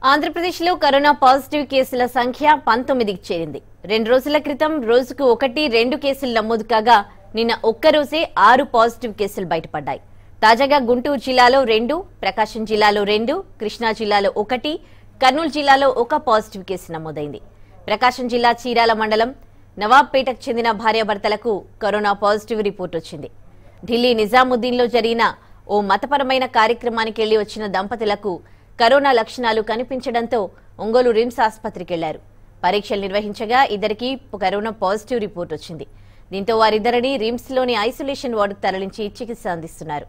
ఆంధ్రప్రదేశ్లో corona positive కేసుల సంఖ్య పంతొమ్మిదికి చేరింది రెండు రోజుల క్రితం రోజుకు ఒకటి రెండు కేసులు నమోదు కాగా నిన్న ఒక్కరోజే ఆరు పాజిటివ్ కేసులు బయటపడ్డాయి తాజాగా గుంటూరు జిల్లాలో రెండు ప్రకాశం జిల్లాలో రెండు కృష్ణా జిల్లాలో ఒకటి కర్నూలు జిల్లాలో ఒక పాజిటివ్ కేసు నమోదైంది ప్రకాశం జిల్లా చీరాల మండలం నవాబ్పేటకు చెందిన భార్యాభర్తలకు కరోనా పాజిటివ్ రిపోర్ట్ వచ్చింది ఢిల్లీ నిజాముద్దీన్లో జరిగిన ఓ మతపరమైన కార్యక్రమానికి వెళ్లి వచ్చిన దంపతులకు కరోనా లక్షణాలు కనిపించడంతో ఒంగోలు రిమ్స్ ఆసుపత్రికి వెళ్లారు పరీక్షలు నిర్వహించగా ఇద్దరికి కరోనా పాజిటివ్ రిపోర్ట్ వచ్చింది దీంతో వారిద్దరిని రిమ్స్లోని ఐసోలేషన్ వార్డుకు తరలించి చికిత్స అందిస్తున్నారు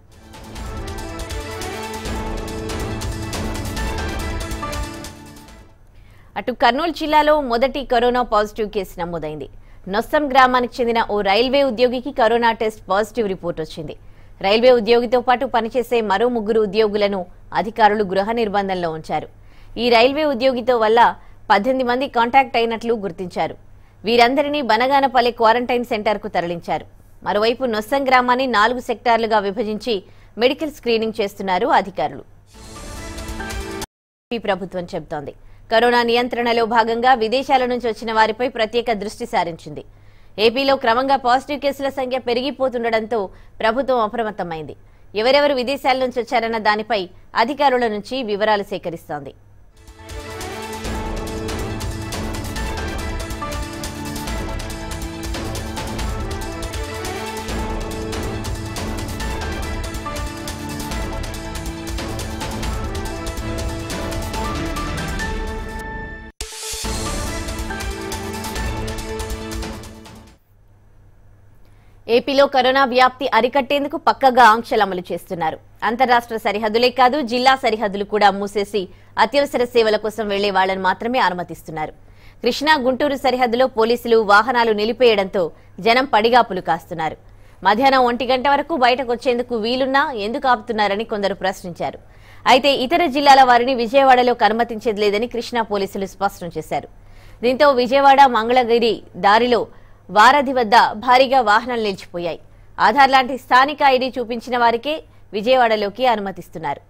అటు కర్నూలు జిల్లాలో మొదటి కరోనా పాజిటివ్ కేసు నమోదైంది నొస్సం గ్రామానికి చెందిన ఓ రైల్వే ఉద్యోగికి కరోనా టెస్ట్ పాజిటివ్ రిపోర్ట్ వచ్చింది రైల్వే ఉద్యోగితో పాటు పనిచేసే మరో ముగ్గురు ఉద్యోగులను అధికారులు గృహ నిర్బంధంలో ఉంచారు ఈ రైల్వే ఉద్యోగితో వల్ల పద్దెనిమిది మంది కాంటాక్ట్ అయినట్లు గుర్తించారు వీరందరినీ బనగానపల్లి క్వారంటైన్ సెంటర్కు తరలించారు మరోవైపు నొస్సం గ్రామాన్ని నాలుగు సెక్టార్లుగా విభజించి మెడికల్ స్క్రీనింగ్ చేస్తున్నారు అధికారులు ఏపీ ప్రభుత్వం చెబుతోంది కరోనా నియంత్రణలో భాగంగా విదేశాల నుంచి వచ్చిన వారిపై ప్రత్యేక దృష్టి సారించింది ఏపీలో క్రమంగా పాజిటివ్ కేసుల సంఖ్య పెరిగిపోతుండటంతో ప్రభుత్వం అప్రమత్తమైంది ఎవరెవరు విదేశాల నుంచి వచ్చారన్న దానిపై అధికారుల నుంచి వివరాలు సేకరిస్తోంది ఏపీలో కరోనా వ్యాప్తి అరికట్టేందుకు పక్కగా ఆంక్షలు అమలు చేస్తున్నారు అంతరాష్ట్ర సరిహద్దులే కాదు జిల్లా సరిహద్దులు కూడా మూసేసి అత్యవసర సేవల కోసం వెళ్లే వాళ్లను మాత్రమే అనుమతిస్తున్నారు కృష్ణా గుంటూరు సరిహద్దులో పోలీసులు వాహనాలు నిలిపేయడంతో జనం పడిగాపులు కాస్తున్నారు మధ్యాహ్నం ఒంటి గంట వరకు బయటకు వచ్చేందుకు వీలున్నా ఎందుకు ఆపుతున్నారని కొందరు ప్రశ్నించారు అయితే ఇతర జిల్లాల వారిని విజయవాడలోకి అనుమతించేది లేదని కృష్ణా పోలీసులు స్పష్టం చేశారు దీంతో విజయవాడ మంగళగిరి దారిలో వారధి వద్ద భారీగా వాహనాలు నిలిచిపోయాయి ఆధార్ లాంటి స్థానిక ఐడి చూపించిన వారికే విజయవాడలోకి అనుమతిస్తున్నారు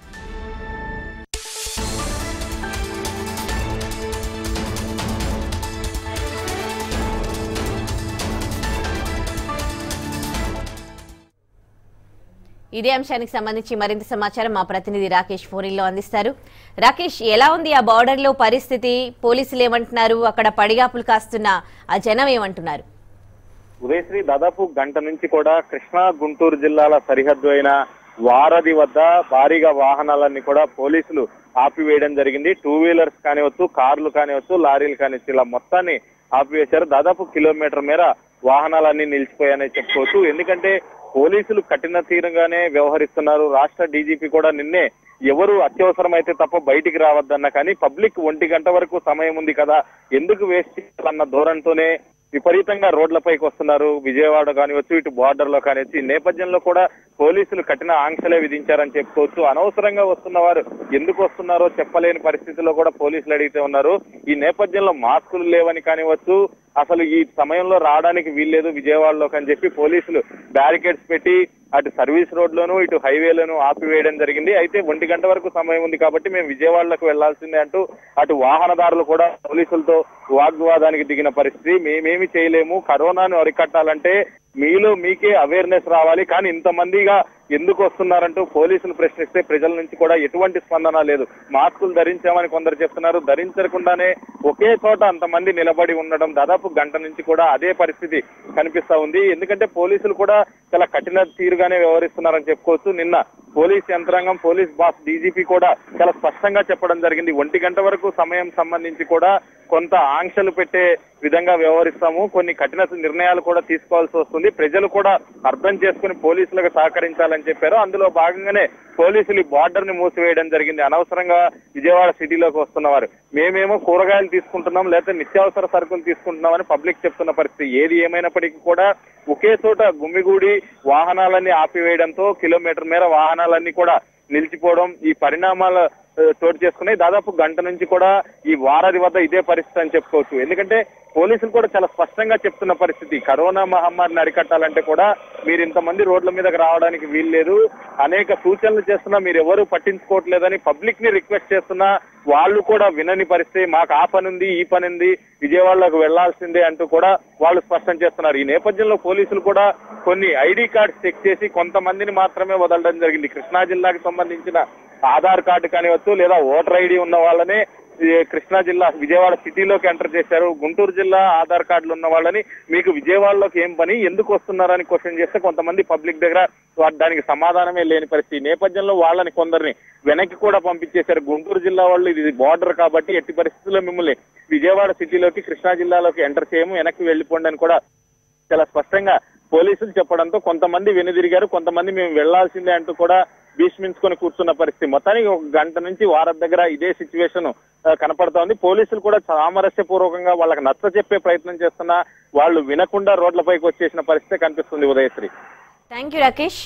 ఇదే అంశానికి సంబంధించి మరింత సమాచారం మా ప్రతినిధి రాకేష్ ఫోన్లో అందిస్తారు రాకేష్ ఎలా ఉంది ఆ బార్డర్ లో పరిస్థితి పోలీసులు ఏమంటున్నారు అక్కడ పడిగాపులు కాస్తున్న ఆ జనం ఏమంటున్నారు ఉదయశ్రీ దాదాపు గంట నుంచి కూడా కృష్ణా గుంటూరు జిల్లాల సరిహద్దు అయిన వారధి వద్ద భారీగా వాహనాలన్నీ కూడా పోలీసులు ఆపివేయడం జరిగింది టూ వీలర్స్ కానివచ్చు కార్లు కానివచ్చు లారీలు కానివచ్చు ఇలా మొత్తాన్ని ఆపివేశారు దాదాపు కిలోమీటర్ మేర వాహనాలన్నీ నిలిచిపోయాయని చెప్పుకోవచ్చు ఎందుకంటే పోలీసులు కఠిన తీరంగానే వ్యవహరిస్తున్నారు రాష్ట్ర డీజీపీ కూడా నిన్నే ఎవరు అత్యవసరమైతే తప్ప బయటికి రావద్దన్న కానీ పబ్లిక్ ఒంటి గంట వరకు సమయం ఉంది కదా ఎందుకు వేస్ట్ చేయాలన్న ధోరణితోనే విపరీతంగా రోడ్లపైకి వస్తున్నారు విజయవాడ కానివచ్చు ఇటు బార్డర్ లో కానివచ్చు ఈ నేపథ్యంలో కూడా పోలీసులు కఠిన ఆంక్షలే విధించారని చెప్పుకోవచ్చు అనవసరంగా వస్తున్న వారు ఎందుకు వస్తున్నారో చెప్పలేని పరిస్థితిలో కూడా పోలీసులు అడిగితే ఉన్నారు ఈ నేపథ్యంలో మాస్కులు లేవని కానివచ్చు అసలు ఈ సమయంలో రావడానికి వీల్లేదు విజయవాడలోకి అని చెప్పి పోలీసులు బ్యారికేడ్స్ పెట్టి అటు సర్వీస్ రోడ్లోను ఇటు హైవేలను ఆపివేయడం జరిగింది అయితే ఒంటి గంట వరకు సమయం ఉంది కాబట్టి మేము విజయవాడలకు వెళ్లాల్సిందే అంటూ అటు వాహనదారులు కూడా పోలీసులతో వాగ్వాదానికి దిగిన పరిస్థితి మేమేమి చేయలేము కరోనాను అరికట్టాలంటే మీలో మీకే అవేర్నెస్ రావాలి కానీ ఇంతమందిగా ఎందుకు వస్తున్నారంటూ పోలీసులు ప్రశ్నిస్తే ప్రజల నుంచి కూడా ఎటువంటి స్పందన లేదు మాస్కులు ధరించామని కొందరు చెప్తున్నారు ధరించకుండానే ఒకే చోట అంతమంది నిలబడి ఉండడం దాదాపు గంట నుంచి కూడా అదే పరిస్థితి కనిపిస్తా ఉంది ఎందుకంటే పోలీసులు కూడా చాలా కఠిన తీరుగానే వ్యవహరిస్తున్నారని చెప్పుకోవచ్చు నిన్న పోలీస్ యంత్రాంగం పోలీస్ బాస్ డీజీపీ కూడా చాలా స్పష్టంగా చెప్పడం జరిగింది ఒంటి గంట వరకు సమయం సంబంధించి కూడా కొంత ఆంక్షలు పెట్టే విధంగా వ్యవహరిస్తాము కొన్ని కఠిన నిర్ణయాలు కూడా తీసుకోవాల్సి వస్తుంది ప్రజలు కూడా అర్థం చేసుకుని పోలీసులకు సహకరించాలని చెప్పారు అందులో భాగంగానే పోలీసులు బార్డర్ ని మూసివేయడం జరిగింది అనవసరంగా విజయవాడ సిటీలోకి వస్తున్నవారు మేమేమో కూరగాయలు తీసుకుంటున్నాం లేకపోతే నిత్యావసర సరుకులు తీసుకుంటున్నామని పబ్లిక్ చెప్తున్న పరిస్థితి ఏది ఏమైనప్పటికీ కూడా ఒకే చోట గుమ్మిగూడి వాహనాలన్నీ ఆపివేయడంతో కిలోమీటర్ మేర వాహనాలన్నీ కూడా నిలిచిపోవడం ఈ పరిణామాల ఆ, చోటు చేసుకున్నాయి దాదాపు గంట నుంచి కూడా ఈ వారధి వద్ద ఇదే పరిస్థితి అని చెప్పుకోవచ్చు ఎందుకంటే పోలీసులు కూడా చాలా స్పష్టంగా చెప్తున్న పరిస్థితి కరోనా మహమ్మారిని అరికట్టాలంటే కూడా మీరు ఇంతమంది రోడ్ల మీదకి రావడానికి వీల్లేదు అనేక సూచనలు చేస్తున్నా మీరు ఎవరు పట్టించుకోవట్లేదని పబ్లిక్ ని రిక్వెస్ట్ చేస్తున్నా వాళ్ళు కూడా వినని పరిస్థితి మాకు ఆ పని ఉంది ఈ పని ఉంది విజయవాడలోకి వెళ్లాల్సిందే అంటూ కూడా వాళ్ళు స్పష్టం చేస్తున్నారు ఈ నేపథ్యంలో పోలీసులు కూడా కొన్ని ఐడి కార్డ్స్ చెక్ చేసి కొంతమందిని మాత్రమే వదలడం జరిగింది కృష్ణా జిల్లాకి సంబంధించిన ఆధార్ కార్డు కానివచ్చు లేదా ఓటర్ ఐడి ఉన్న వాళ్ళనే ఈ కృష్ణా జిల్లా విజయవాడ సిటీలోకి ఎంటర్ చేశారు గుంటూరు జిల్లా ఆధార్ కార్డులు ఉన్న వాళ్ళని మీకు విజయవాడలోకి ఏం పని ఎందుకు వస్తున్నారని క్వశ్చన్ చేస్తే కొంతమంది పబ్లిక్ దగ్గర వా- దానికి సమాధానమే లేని పరిస్థితి ఈ నేపథ్యంలో వాళ్ళని కొందరిని వెనక్కి కూడా పంపించేశారు గుంటూరు జిల్లా వాళ్ళు ఇది బార్డర్ కాబట్టి ఎట్టి పరిస్థితుల్లో మిమ్మల్ని విజయవాడ సిటీలోకి కృష్ణా జిల్లాలోకి ఎంటర్ చేయము వెనక్కి వెళ్ళిపోండి అని కూడా చాలా స్పష్టంగా పోలీసులు చెప్పడంతో కొంతమంది వెనుదిరిగారు కొంతమంది మేము వెళ్లాల్సిందే అంటూ కూడా భీష్మించుకొని కూర్చున్న పరిస్థితి మొత్తానికి ఒక గంట నుంచి వారం దగ్గర ఇదే సిచ్యువేషన్ కనపడతా ఉంది పోలీసులు కూడా సామరస్యపూర్వకంగా వాళ్ళకి నచ్చ చెప్పే ప్రయత్నం చేస్తున్నా వాళ్ళు వినకుండా రోడ్లపైకి వచ్చేసిన పరిస్థితి కనిపిస్తుంది ఉదయశ్రీ థ్యాంక్ యూ రాకేష్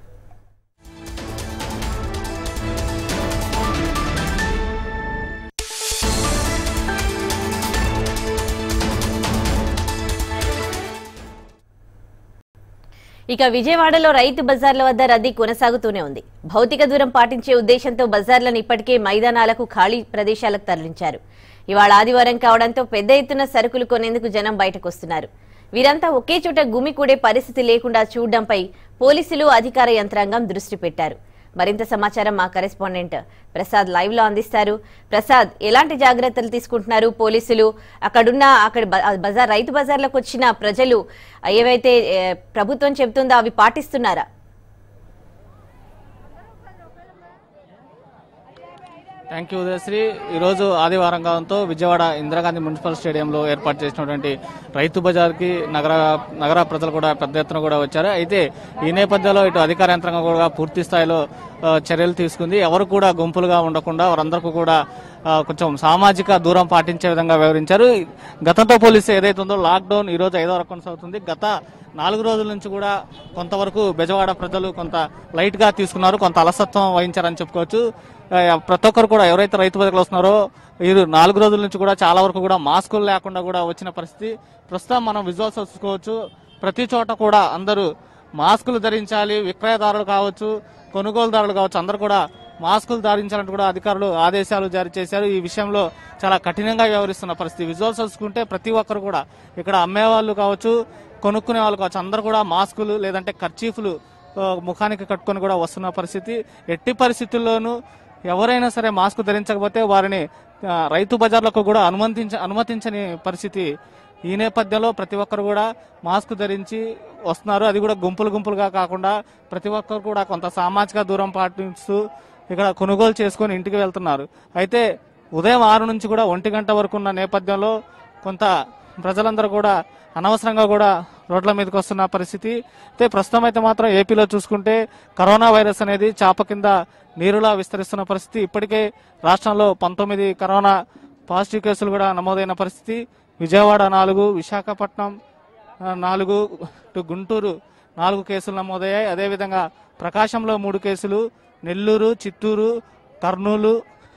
ఇక విజయవాడలో రైతు బజార్ల వద్ద రద్దీ కొనసాగుతూనే ఉంది భౌతిక దూరం పాటించే ఉద్దేశంతో బజార్లను ఇప్పటికే మైదానాలకు ఖాళీ ప్రదేశాలకు తరలించారు ఇవాళ ఆదివారం కావడంతో పెద్ద ఎత్తున సరుకులు కొనేందుకు జనం బయటకు వస్తున్నారు వీరంతా ఒకే చోట గుమికూడే పరిస్థితి లేకుండా చూడడంపై పోలీసులు అధికార యంత్రాంగం దృష్టి పెట్టారు మరింత సమాచారం మా కరెస్పాండెంట్ ప్రసాద్ లైవ్ లో అందిస్తారు ప్రసాద్ ఎలాంటి జాగ్రత్తలు తీసుకుంటున్నారు పోలీసులు అక్కడున్న అక్కడ బ- బజార్ రైతు బజార్లకు వచ్చిన ప్రజలు ఏవైతే ఏ, ప్రభుత్వం చెబుతుందో అవి పాటిస్తున్నారా థ్యాంక్ యూ ఉదయశ్రీ ఈరోజు ఆదివారం కావడంతో విజయవాడ ఇందిరాగాంధీ మున్సిపల్ స్టేడియంలో ఏర్పాటు చేసినటువంటి రైతు బజార్కి నగర నగర ప్రజలు కూడా పెద్ద ఎత్తున కూడా వచ్చారు అయితే ఈ నేపథ్యంలో ఇటు అధికార యంత్రాంగం కూడా పూర్తి స్థాయిలో ఆ, చర్యలు తీసుకుంది ఎవరు కూడా గుంపులుగా ఉండకుండా వారందరికీ కూడా ఆ, కొంచెం సామాజిక దూరం పాటించే విధంగా వివరించారు గతంతో పోలిస్తే ఏదైతే ఉందో లాక్డౌన్ ఈ రోజు ఐదో వరకు కొనసాగుతుంది గత నాలుగు రోజుల నుంచి కూడా కొంతవరకు బెజవాడ ప్రజలు కొంత లైట్ గా తీసుకున్నారు కొంత అలసత్వం వహించారని చెప్పుకోవచ్చు ఆ, ప్రతి ఒక్కరు కూడా ఎవరైతే రైతు బతుకులు వస్తున్నారో వీరు నాలుగు రోజుల నుంచి కూడా చాలా వరకు కూడా మాస్కులు లేకుండా కూడా వచ్చిన పరిస్థితి ప్రస్తుతం మనం విజువల్స్ చూసుకోవచ్చు ప్రతి చోట కూడా అందరూ మాస్కులు ధరించాలి విక్రయదారులు కావచ్చు కొనుగోలుదారులు కావచ్చు అందరూ కూడా మాస్కులు ధరించాలంటూ కూడా అధికారులు ఆదేశాలు జారీ చేశారు ఈ విషయంలో చాలా కఠినంగా వ్యవహరిస్తున్న పరిస్థితి విజువల్స్ చూసుకుంటే ప్రతి ఒక్కరు కూడా ఇక్కడ అమ్మేవాళ్ళు కావచ్చు కొనుక్కునే వాళ్ళు కావచ్చు అందరూ కూడా మాస్కులు లేదంటే ఖర్చీఫ్లు ఆ, ముఖానికి కట్టుకొని కూడా వస్తున్న పరిస్థితి ఎట్టి పరిస్థితుల్లోనూ ఎవరైనా సరే మాస్క్ ధరించకపోతే వారిని ఆ, రైతు బజార్లకు కూడా అనుమతించ అనుమతించని పరిస్థితి ఈ నేపథ్యంలో ప్రతి ఒక్కరు కూడా మాస్క్ ధరించి వస్తున్నారు అది కూడా గుంపులు గుంపులుగా కాకుండా ప్రతి ఒక్కరు కూడా కొంత సామాజిక దూరం పాటిస్తూ ఇక్కడ కొనుగోలు చేసుకొని ఇంటికి వెళ్తున్నారు అయితే ఉదయం ఆరు నుంచి కూడా ఒంటి గంట వరకు ఉన్న నేపథ్యంలో కొంత ప్రజలందరూ కూడా అనవసరంగా కూడా రోడ్ల మీదకి వస్తున్న పరిస్థితి అయితే ప్రస్తుతం అయితే మాత్రం ఏపీలో చూసుకుంటే కరోనా వైరస్ అనేది చాప కింద నీరులా విస్తరిస్తున్న పరిస్థితి ఇప్పటికే రాష్ట్రంలో పంతొమ్మిది కరోనా పాజిటివ్ కేసులు కూడా నమోదైన పరిస్థితి విజయవాడ నాలుగు విశాఖపట్నం ఆ, నాలుగు ఇటు గుంటూరు నాలుగు కేసులు నమోదయ్యాయి అదేవిధంగా ప్రకాశంలో మూడు కేసులు నెల్లూరు చిత్తూరు కర్నూలు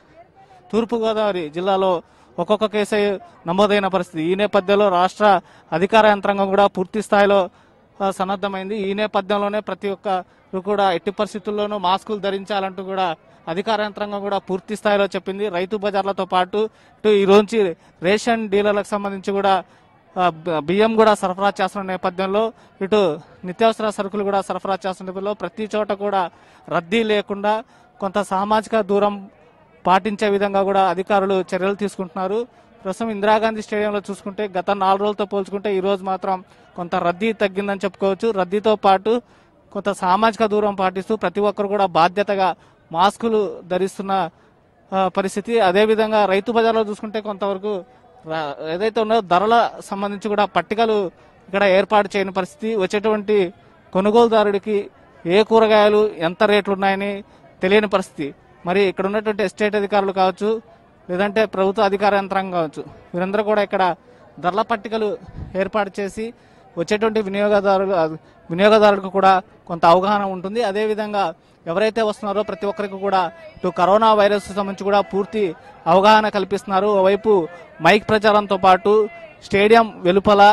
తూర్పుగోదావరి జిల్లాలో ఒక్కొక్క కేసు నమోదైన పరిస్థితి ఈ నేపథ్యంలో రాష్ట్ర అధికార యంత్రాంగం కూడా పూర్తి స్థాయిలో ఆ, సన్నద్ధమైంది ఈ నేపథ్యంలోనే ప్రతి ఒక్కరు కూడా ఎట్టి పరిస్థితుల్లోనూ మాస్కులు ధరించాలంటూ కూడా అధికార యంత్రాంగం కూడా పూర్తి స్థాయిలో చెప్పింది రైతు బజార్లతో పాటు ఇటు ఈ రోజు రేషన్ డీలర్లకు సంబంధించి కూడా ఆ, బ- బియ్యం కూడా సరఫరా చేస్తున్న నేపథ్యంలో ఇటు నిత్యావసర సరుకులు కూడా సరఫరా చేస్తున్న నేపథ్యంలో ప్రతి చోట కూడా రద్దీ లేకుండా కొంత సామాజిక దూరం పాటించే విధంగా కూడా అధికారులు చర్యలు తీసుకుంటున్నారు ప్రస్తుతం ఇందిరాగాంధీ స్టేడియంలో చూసుకుంటే గత నాలుగు రోజులతో పోల్చుకుంటే ఈ రోజు మాత్రం కొంత రద్దీ తగ్గిందని చెప్పుకోవచ్చు రద్దీతో పాటు కొంత సామాజిక దూరం పాటిస్తూ ప్రతి ఒక్కరు కూడా బాధ్యతగా మాస్కులు ధరిస్తున్న ఆ, పరిస్థితి అదేవిధంగా రైతు బజార్లో చూసుకుంటే కొంతవరకు రా- ఏదైతే ఉన్నదో ధరల సంబంధించి కూడా పట్టికలు ఇక్కడ ఏర్పాటు చేయని పరిస్థితి వచ్చేటువంటి కొనుగోలుదారుడికి ఏ కూరగాయలు ఎంత రేట్లు ఉన్నాయని తెలియని పరిస్థితి మరి ఇక్కడ ఉన్నటువంటి ఎస్టేట్ అధికారులు కావచ్చు లేదంటే ప్రభుత్వ అధికార యంత్రాంగం కావచ్చు వీరందరూ కూడా ఇక్కడ ధరల పట్టికలు ఏర్పాటు చేసి వచ్చేటువంటి వినియోగదారులు వినియోగదారులకు కూడా కొంత అవగాహన ఉంటుంది అదేవిధంగా ఎవరైతే వస్తున్నారో ప్రతి ఒక్కరికి కూడా ఇటు కరోనా వైరస్ సంబంధించి కూడా పూర్తి అవగాహన కల్పిస్తున్నారు ఓవైపు మైక్ ప్రచారంతో పాటు స్టేడియం వెలుపల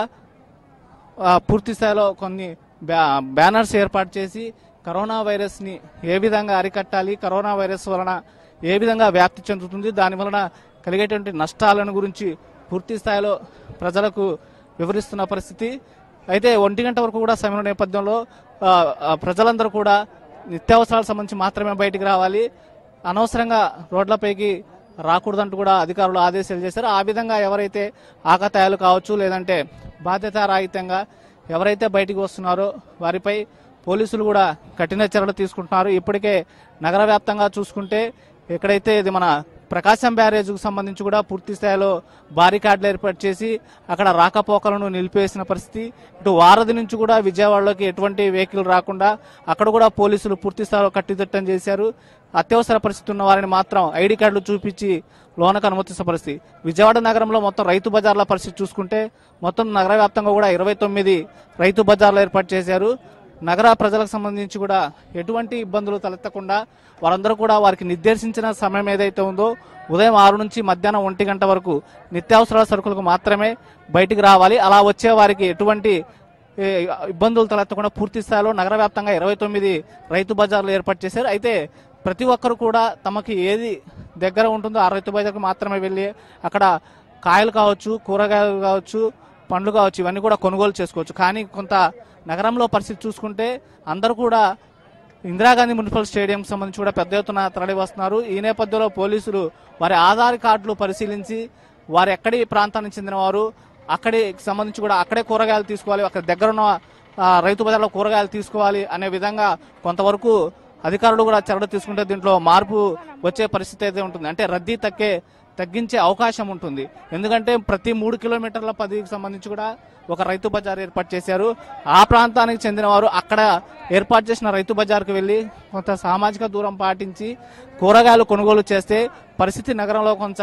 ఆ, పూర్తి స్థాయిలో కొన్ని బ్యా బ్యానర్స్ ఏర్పాటు చేసి కరోనా వైరస్ని ఏ విధంగా అరికట్టాలి కరోనా వైరస్ వలన ఏ విధంగా వ్యాప్తి చెందుతుంది దాని వలన కలిగేటువంటి నష్టాలను గురించి పూర్తి స్థాయిలో ప్రజలకు వివరిస్తున్న పరిస్థితి అయితే ఒంటి గంట వరకు కూడా సమయం నేపథ్యంలో ఆ, ఆ, ప్రజలందరూ కూడా నిత్యావసరాలకు సంబంధించి మాత్రమే బయటికి రావాలి అనవసరంగా రోడ్లపైకి రాకూడదంటూ కూడా అధికారులు ఆదేశాలు చేశారు ఆ విధంగా ఎవరైతే ఆకతాయాలు కావచ్చు లేదంటే బాధ్యతారాహిత్యంగా ఎవరైతే బయటికి వస్తున్నారో వారిపై పోలీసులు కూడా కఠిన చర్యలు తీసుకుంటున్నారు ఇప్పటికే నగర వ్యాప్తంగా చూసుకుంటే ఎక్కడైతే ఇది మన ప్రకాశం బ్యారేజ్కు సంబంధించి కూడా పూర్తి స్థాయిలో బారికాడ్లు ఏర్పాటు చేసి అక్కడ రాకపోకలను నిలిపివేసిన పరిస్థితి ఇటు వారధి నుంచి కూడా విజయవాడలోకి ఎటువంటి వెహికల్ రాకుండా అక్కడ కూడా పోలీసులు పూర్తి స్థాయిలో కట్టుదిట్టం చేశారు అత్యవసర పరిస్థితి ఉన్న వారిని మాత్రం ఐడి కార్డులు చూపించి లోనకు అనుమతిస్తున్న పరిస్థితి విజయవాడ నగరంలో మొత్తం రైతు బజార్ల పరిస్థితి చూసుకుంటే మొత్తం నగర వ్యాప్తంగా కూడా ఇరవై తొమ్మిది రైతు బజార్లు ఏర్పాటు చేశారు నగర ప్రజలకు సంబంధించి కూడా ఎటువంటి ఇబ్బందులు తలెత్తకుండా వారందరూ కూడా వారికి నిర్దేశించిన సమయం ఏదైతే ఉందో ఉదయం ఆరు నుంచి మధ్యాహ్నం ఒంటి గంట వరకు నిత్యావసరాల సరుకులకు మాత్రమే బయటికి రావాలి అలా వచ్చే వారికి ఎటువంటి ఏ, ఇబ్బందులు తలెత్తకుండా పూర్తి స్థాయిలో నగర వ్యాప్తంగా ఇరవై తొమ్మిది రైతు బజార్లు ఏర్పాటు చేశారు అయితే ప్రతి ఒక్కరు కూడా తమకి ఏది దగ్గర ఉంటుందో ఆ రైతు బజార్కు మాత్రమే వెళ్ళి అక్కడ కాయలు కావచ్చు కూరగాయలు కావచ్చు పండ్లు కావచ్చు ఇవన్నీ కూడా కొనుగోలు చేసుకోవచ్చు కానీ కొంత నగరంలో పరిస్థితి చూసుకుంటే అందరూ కూడా ఇందిరాగాంధీ మున్సిపల్ స్టేడియం సంబంధించి కూడా పెద్ద ఎత్తున తరలి వస్తున్నారు ఈ నేపథ్యంలో పోలీసులు వారి ఆధార్ కార్డులు పరిశీలించి వారు ఎక్కడి ప్రాంతానికి చెందిన వారు అక్కడి సంబంధించి కూడా అక్కడే కూరగాయలు తీసుకోవాలి అక్కడ దగ్గర ఉన్న ఆ, రైతు బజార్లో కూరగాయలు తీసుకోవాలి అనే విధంగా కొంతవరకు అధికారులు కూడా చర్యలు తీసుకుంటే దీంట్లో మార్పు వచ్చే పరిస్థితి అయితే ఉంటుంది అంటే రద్దీ తగ్గే తగ్గించే అవకాశం ఉంటుంది ఎందుకంటే ప్రతి మూడు కిలోమీటర్ల పదికి సంబంధించి కూడా ఒక రైతు బజార్ ఏర్పాటు చేశారు ఆ ప్రాంతానికి చెందిన వారు అక్కడ ఏర్పాటు చేసిన రైతు బజార్కు వెళ్ళి కొంత సామాజిక దూరం పాటించి కూరగాయలు కొనుగోలు చేస్తే పరిస్థితి నగరంలో కొంత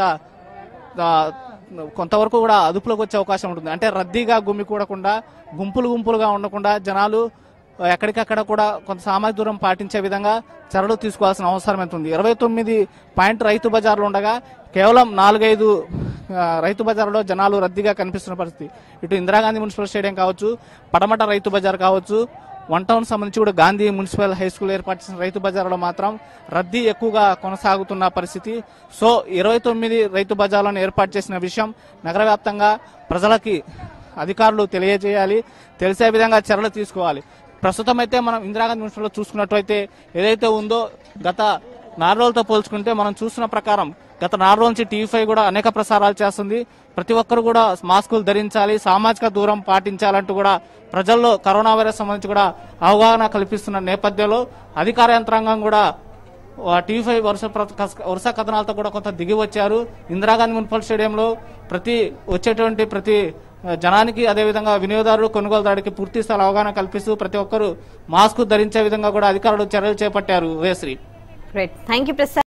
ఆ, కొంతవరకు కూడా అదుపులోకి వచ్చే అవకాశం ఉంటుంది అంటే రద్దీగా గుమ్మికూడకుండా గుంపులు గుంపులుగా ఉండకుండా జనాలు ఎక్కడికక్కడ కూడా కొంత సామాజిక దూరం పాటించే విధంగా చర్యలు తీసుకోవాల్సిన అవసరం ఎంత ఉంది ఇరవై తొమ్మిది పాయింట్ రైతు బజార్లు ఉండగా కేవలం నాలుగైదు ఆ, రైతు బజార్లో జనాలు రద్దీగా కనిపిస్తున్న పరిస్థితి ఇటు ఇందిరాగాంధీ మున్సిపల్ స్టేడియం కావచ్చు పడమట రైతు బజార్ కావచ్చు వన్ టౌన్ సంబంధించి కూడా గాంధీ మున్సిపల్ హై స్కూల్ ఏర్పాటు చేసిన రైతు బజార్లో మాత్రం రద్దీ ఎక్కువగా కొనసాగుతున్న పరిస్థితి సో ఇరవై తొమ్మిది రైతు బజార్లను ఏర్పాటు చేసిన విషయం నగర వ్యాప్తంగా ప్రజలకి అధికారులు తెలియజేయాలి తెలిసే విధంగా చర్యలు తీసుకోవాలి ప్రస్తుతం అయితే మనం ఇందిరాగాంధీ మున్సిపల్లో చూసుకున్నట్లయితే ఏదైతే ఉందో గత నాలుగు రోజులతో పోల్చుకుంటే మనం చూస్తున్న ప్రకారం గత నాలుగు రోజుల నుంచి టీవీ ఫైవ్ కూడా అనేక ప్రసారాలు చేస్తుంది ప్రతి ఒక్కరు కూడా మాస్కులు ధరించాలి సామాజిక దూరం పాటించాలంటూ కూడా ప్రజల్లో కరోనా వైరస్ సంబంధించి కూడా అవగాహన కల్పిస్తున్న నేపథ్యంలో అధికార యంత్రాంగం కూడా టీవీ ఫైవ్ వరుస ప్ర- కస్- వరుస కథనాలతో కూడా కొంత దిగి వచ్చారు ఇందిరాగాంధీ మున్సిపల్ స్టేడియంలో ప్రతి వచ్చేటువంటి ప్రతి ఆ, జనానికి అదేవిధంగా వినియోగదారులు కొనుగోలుదారుడికి పూర్తి స్థాయి అవగాహన కల్పిస్తూ ప్రతి ఒక్కరూ మాస్క్ ధరించే విధంగా కూడా అధికారులు చర్యలు చేపట్టారు Udayasri right thank you Prasad